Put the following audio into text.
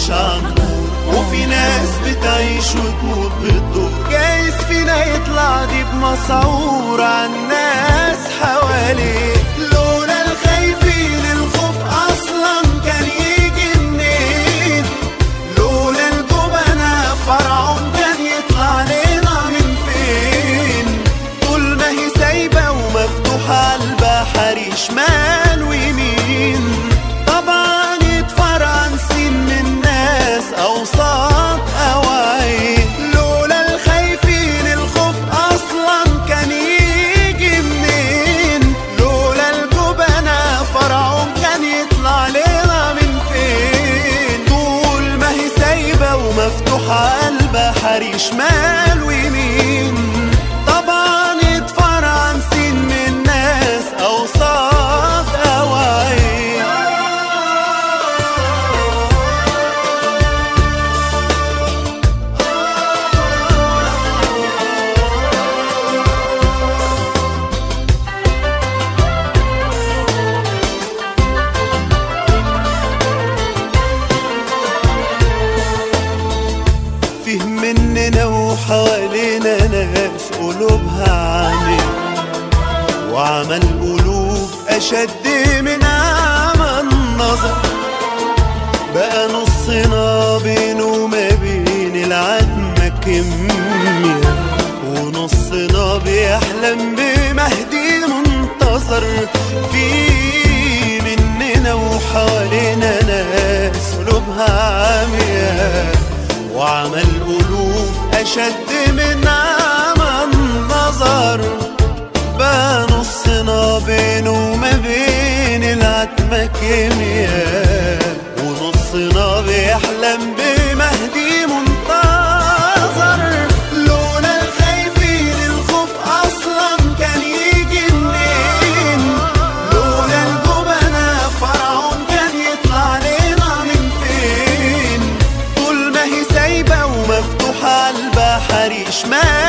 مش عنطور وفي ناس بتعيش وتموت بالدور جايز فينا يطلع دي بمسعور عالناس حواليه لولا الخايفين الخوف اصلا كان يجي منين لولا الجبنة فرعون كان يطلع لنا من فين طول ما هي سايبة ومفتوحة عالبحر شمال ويمين طبعا يتفرنسين من الناس أوساط أواعي لولا الخايفين الخوف أصلا كان يجي منين لولا الجبنة فرعون كان يطلع لنا من فين طول ما هي سايبة ومفتوحة البحر شمال ويمين طبعا يتفرنسين من ناس أوساط أواعي فيه مننا وحوالينا ناس قلوبها عامية وعمل قلوب أشد من عمى النظر بقى نصنا بينه وما بين العتمة كمية ونصنا بيحلم بمهدي منتصر في مننا وحوالينا ناس قلوبها عامية وعمل قلوب أشد من عمى النظر بقى نصنا بينه وما بين العتمة كيمياء ونصنا بيحلم بمهدي منتظر لولا الخايفين الخوف أصلا كان يجي منين لولا الجبنة فرعون كان يطلع لنا من فين طول ما هي سايبة ومفتوحة البحر شمال